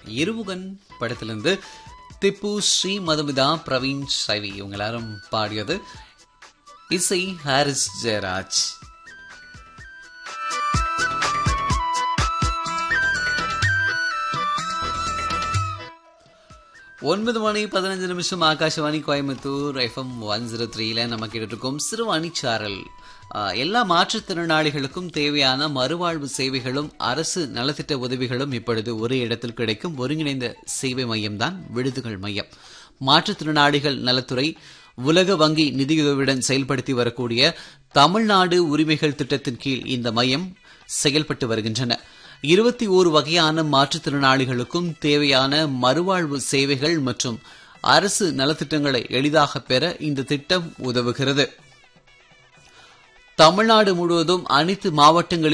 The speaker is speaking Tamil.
இருமுகன் படத்திலிருந்து திப்பு ஸ்ரீ மதுமிதா பிரவீன் சைவி இவங்க எல்லாரும் பாடியது இசை ஹாரிஸ் ஜெயராஜ் ஒன்பது மணி பதினஞ்சு நிமிஷம் Akashvani Coimbatore FM one zero த்ரீல நம்ம கேட்டுட்டு இருக்கோம் சிறுவாணி சாரல் ஆஹ், எல்லா மாற்றுத்திறனாளிகளுக்கும் தேவையான மறுவாழ்வு சேவைகளும் அரசு நலத்திட்ட உதவிகளும் இப்பொழுது ஒரே இடத்தில் கிடைக்கும் ஒருங்கிணைந்த சேவை மையம் தான் விடுதிகள் மையம் மாற்றுத்திறனாளிகள் நலத்துறை உலக வங்கி நிதியுதவியுடன் செயல்படுத்தி வரக்கூடிய தமிழ்நாடு உரிமைகள் திட்டத்தின் கீழ் இந்த மையம் செயல்பட்டு வருகின்றன இருபத்தி ஓரு வகையான மாற்றுத்திறனாளிகளுக்கும் தேவையான மறுவாழ்வு சேவைகள் மற்றும் அரசு நலத்திட்டங்களை எளிதாக பெற இந்த திட்டம் உதவுகிறது தமிழ்நாடு முழுவதும் அனைத்து மாவட்டங்களிலும்